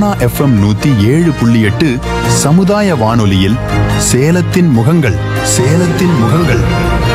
Sona FM நூத்தி ஏழு புள்ளி எட்டு சமுதாய வானொலியில் சேலத்தின் முகங்கள் சேலத்தின் முகங்கள்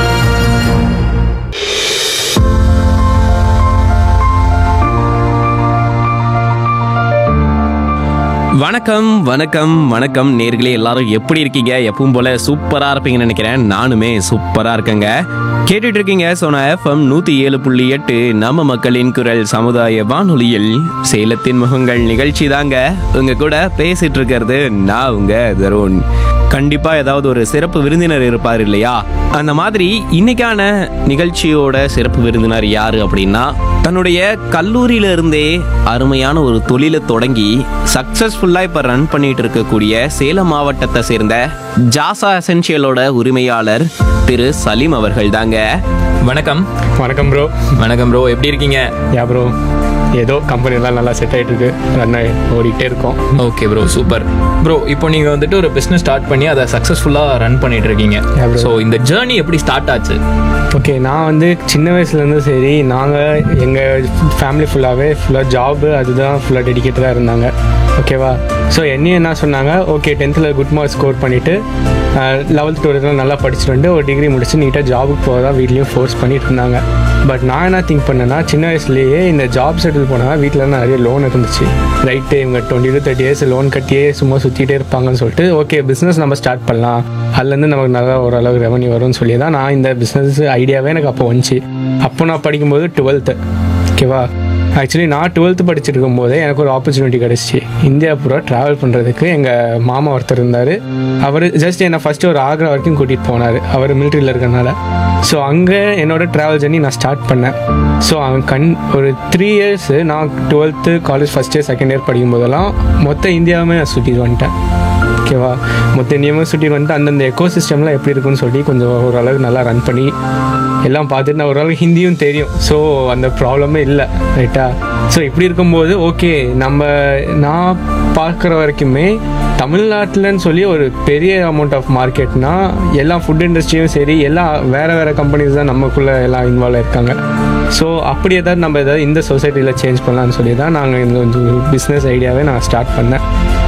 வணக்கம் வணக்கம் வணக்கம் நேர்களே எல்லாரும் எப்படி இருக்கீங்க எப்பவும் போல சூப்பரா இருப்பீங்கன்னு நினைக்கிறேன் நானுமே சூப்பரா இருக்கேங்க கேட்டுட்டு இருக்கீங்க சோனா எஃப்எம் நூத்தி ஏழு புள்ளி எட்டு நம்ம மக்களின் குரல் சமுதாய வானொலியில் சேலத்தின் முகங்கள் நிகழ்ச்சி தாங்க உங்க கூட பேசிட்டு இருக்கிறது நான் உங்க தருண் கண்டிப்பா ஏதாவது ஒரு சிறப்பு விருந்தினர் இருப்பார் இல்லையா அந்த மாதிரி இன்னைக்கான நிகழ்ச்சியோட சிறப்பு விருந்தினர் யாரு அப்படின்னா தன்னுடைய கல்லூரியில இருந்தே அருமையான ஒரு தொழிலை தொடங்கி சக்சஸ்ஃபுல்லா இப்ப ரன் பண்ணிட்டு இருக்கக்கூடிய சேலம் மாவட்டத்தை சேர்ந்த ஜாசா எசென்ஷியலோட உரிமையாளர் திரு சலீம் அவர்கள் தாங்க வணக்கம் வணக்கம் ப்ரோ வணக்கம் ப்ரோ எப்படி இருக்கீங்க யா ப்ரோ ஏதோ கம்பெனிலாம் நல்லா செட் ஆகிட்டு இருக்கு ரன் ஆகி ஓடிக்கிட்டே இருக்கோம் ஓகே ப்ரோ சூப்பர் ப்ரோ இப்போ நீங்கள் வந்துட்டு ஒரு பிஸ்னஸ் ஸ்டார்ட் பண்ணி அதை சக்ஸஸ்ஃபுல்லாக ரன் பண்ணிட்டு இருக்கீங்க Yeah, bro. ஸோ இந்த ஜேர்னி எப்படி ஸ்டார்ட் ஆச்சு ஓகே நான் வந்து சின்ன வயசுலேருந்து சரி நாங்கள் எங்கள் ஃபேமிலி ஃபுல்லாகவே ஃபுல்லாக ஜாபு அதுதான் ஃபுல்லாக டெடிக்கேட்டடாக இருந்தாங்க ஓகேவா ஸோ என்னையும் என்ன சொன்னாங்க ஓகே டென்த்தில் குட் மார்க் ஸ்கோர் பண்ணிவிட்டு லெவல்த் டுவெல்த்தில் நல்லா படிச்சுட்டு வந்து ஒரு டிகிரி முடிச்சு நீட்டாக ஜாபுக்கு போகிறதா வீட்லேயும் ஃபோர்ஸ் பண்ணிட்டு இருந்தாங்க பட் நான் என்ன திங்க் பண்ணேன்னா சின்ன வயசுலேயே இந்த ஜாப் செட்டில் போனால் வீட்டில் நிறைய லோன் இருந்துச்சு ரைட்டு இவங்க twenty to thirty years loan கட்டியே சும்மா சுற்றிட்டே இருப்பாங்கன்னு சொல்லிட்டு ஓகே பிஸ்னஸ் நம்ம ஸ்டார்ட் பண்ணலாம் அதுலேருந்து நமக்கு நல்லா ஓரளவு ரெவன்யூ வரும்னு சொல்லி தான் நான் இந்த பிஸ்னஸ் ஐடியாவே எனக்கு அப்போ வந்துச்சு அப்போ நான் படிக்கும்போது டுவெல்த்து ஓகேவா ஆக்சுவலி நான் டுவெல்த்து படிச்சுட்டு இருக்கும்போதே எனக்கு ஒரு ஆப்பர்ச்சுனிட்டி கிடச்சிச்சு இந்தியா பூரா ட்ராவல் பண்ணுறதுக்கு எங்கள் மாமா ஒருத்தர் இருந்தார் அவர் ஜஸ்ட் என்னை ஃபஸ்ட்டு ஒரு ஆக்ரா வரைக்கும் கூட்டிகிட்டு போனார் அவர் மிலிட்ரியில் இருக்கறனால ஸோ அங்கே என்னோட ட்ராவல் ஜர்னி நான் ஸ்டார்ட் பண்ணேன் ஸோ அவன் கண் ஒரு த்ரீ இயர்ஸு நான் twelfth college first year second year படிக்கும்போதெல்லாம் மொத்த இந்தியாவுமே நான் சுற்றிட்டு வந்துட்டேன் ஓகேவா மொத்த இந்தியாவும் சுற்றி வந்துட்டு அந்தந்த எக்கோ சிஸ்டம்லாம் எப்படி இருக்குன்னு சொல்லி கொஞ்சம் ஓரளவுக்கு நல்லா ரன் பண்ணி எல்லாம் பார்த்துட்டு நான் ஓரளவுக்கு ஹிந்தியும் தெரியும் ஸோ அந்த ப்ராப்ளமே இல்லை ரைட்டா ஸோ இப்படி இருக்கும்போது ஓகே நம்ம நான் பார்க்குற வரைக்குமே தமிழ்நாட்டில்னு சொல்லி ஒரு பெரிய அமௌண்ட் ஆஃப் மார்க்கெட்னா எல்லா ஃபுட் இண்டஸ்ட்ரியும் சரி எல்லாம் வேறு வேறு கம்பெனிஸ் தான் நமக்குள்ளே எல்லாம் இன்வால்வ் இருக்காங்க ஸோ அப்படி ஏதாவது நம்ம ஏதாவது இந்த சொசைட்டியில் சேஞ்ச் பண்ணலாம்னு சொல்லி தான் நாங்கள் இந்த ஒரு பிஸ்னஸ் ஐடியாவே நான் ஸ்டார்ட் பண்ணேன்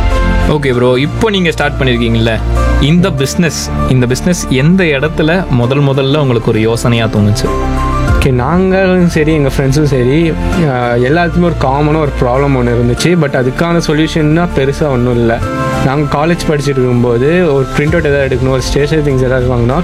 ஓகே ப்ரோ இப்போ நீங்கள் ஸ்டார்ட் பண்ணியிருக்கீங்கல்ல இந்த பிஸ்னஸ் இந்த பிஸ்னஸ் எந்த இடத்துல முதல் முதல்ல உங்களுக்கு ஒரு யோசனையாக தோணுச்சு ஓகே நாங்களும் சரி எங்கள் ஃப்ரெண்ட்ஸும் சரி ஆஹ், எல்லாத்துக்குமே ஒரு காமனாக ஒரு ப்ராப்ளம் ஒன்று இருந்துச்சு பட் அதுக்கான சொல்யூஷன்னா பெருசாக ஒன்றும் இல்லை நாங்கள் காலேஜ் படிச்சுட்டு இருக்கும்போது ஒரு பிரிண்ட் அவுட் எதாவது எடுக்கணும் ஒரு ஸ்டேஷனரி திங்ஸ் ஏதாவது வாங்கினா